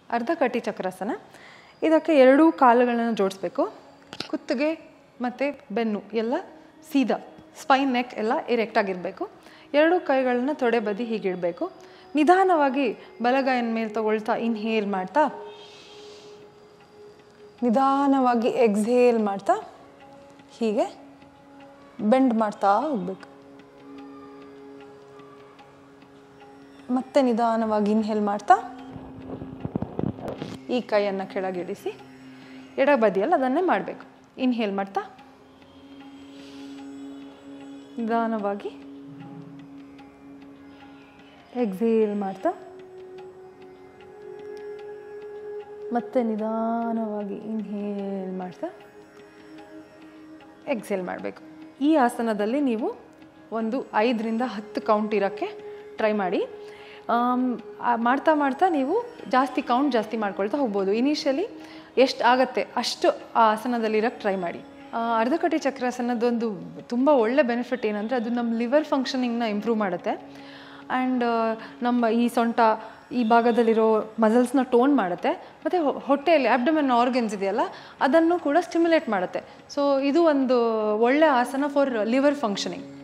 ಅರ್ಧ ಕಟಿ ಚಕ್ರಾಸನ ಇದಕ್ಕೆ ಎರಡೂ ಕಾಲುಗಳನ್ನು ಜೋಡಿಸ್ಬೇಕು ಕುತ್ತಿಗೆ ಮತ್ತು ಬೆನ್ನು ಎಲ್ಲ ಸೀದಾ ಸ್ಪೈನ್ ನೆಕ್ ಎಲ್ಲ ಎರೆಕ್ಟ್ ಆಗಿರಬೇಕು ಎರಡೂ ಕೈಗಳನ್ನ ತೊಡೆ ಬದಿ ಹೀಗಿಡಬೇಕು ನಿಧಾನವಾಗಿ ಬಲಗೈನ ಮೇಲೆ ತಗೊಳ್ತಾ ಇನ್ಹೇಲ್ ಮಾಡ್ತಾ ನಿಧಾನವಾಗಿ ಎಕ್ಸ್ಹೇಲ್ ಮಾಡ್ತಾ ಹೀಗೆ ಬೆಂಡ್ ಮಾಡ್ತಾ ಹೋಗ್ಬೇಕು ಮತ್ತೆ ನಿಧಾನವಾಗಿ ಇನ್ಹೇಲ್ ಮಾಡ್ತಾ ಈ ಕೈಯನ್ನು ಕೆಳಗಿಳಿಸಿ ಎಡ ಬದಿಯಲ್ಲಿ ಅದನ್ನೇ ಮಾಡಬೇಕು ಇನ್ಹೇಲ್ ಮಾಡ್ತಾ ನಿಧಾನವಾಗಿ ಎಕ್ಸೇಲ್ ಮಾಡ್ತಾ ಮತ್ತೆ ನಿಧಾನವಾಗಿ ಇನ್ಹೇಲ್ ಮಾಡ್ತಾ ಎಕ್ಸೇಲ್ ಮಾಡಬೇಕು ಈ ಆಸನದಲ್ಲಿ ನೀವು ಒಂದು ಐದರಿಂದ ಹತ್ತು ಕೌಂಟ್ ಇರೋಕ್ಕೆ ಟ್ರೈ ಮಾಡಿ ಆಮ್, ಆ ಮಾಡ್ತಾ ಮಾಡ್ತಾ ನೀವು ಜಾಸ್ತಿ ಕೌಂಟ್ ಜಾಸ್ತಿ ಮಾಡ್ಕೊಳ್ತಾ ಹೋಗ್ಬೋದು ಇನಿಷಿಯಲಿ ಎಷ್ಟು ಆಗತ್ತೆ ಅಷ್ಟು ಆ ಆಸನದಲ್ಲಿ ಇರೋಕ್ಕೆ ಟ್ರೈ ಮಾಡಿ ಆ, ಅರ್ಧಕಟಿ ಚಕ್ರಾಸನದೊಂದು ತುಂಬ ಒಳ್ಳೆ ಬೆನಿಫಿಟ್ ಏನಂದರೆ ಅದು ನಮ್ಮ ಲಿವರ್ ಫಂಕ್ಷನಿಂಗ್ನ ಇಂಪ್ರೂವ್ ಮಾಡುತ್ತೆ ಆ್ಯಂಡ್ ನಮ್ಮ ಈ ಸೊಂಟ ಈ ಭಾಗದಲ್ಲಿರೋ ಮಸಲ್ಸ್ನ ಟೋನ್ ಮಾಡುತ್ತೆ ಮತ್ತು ಹೊಟ್ಟೆಯಲ್ಲಿ ಅಬ್ಡಮನ್ ಆರ್ಗನ್ಸ್ ಇದೆಯಲ್ಲ ಅದನ್ನು ಕೂಡ ಸ್ಟಿಮ್ಯುಲೇಟ್ ಮಾಡುತ್ತೆ ಸೊ ಇದು ಒಂದು ಒಳ್ಳೆ ಆಸನ ಫಾರ್ ಲಿವರ್ ಫಂಕ್ಷನಿಂಗ್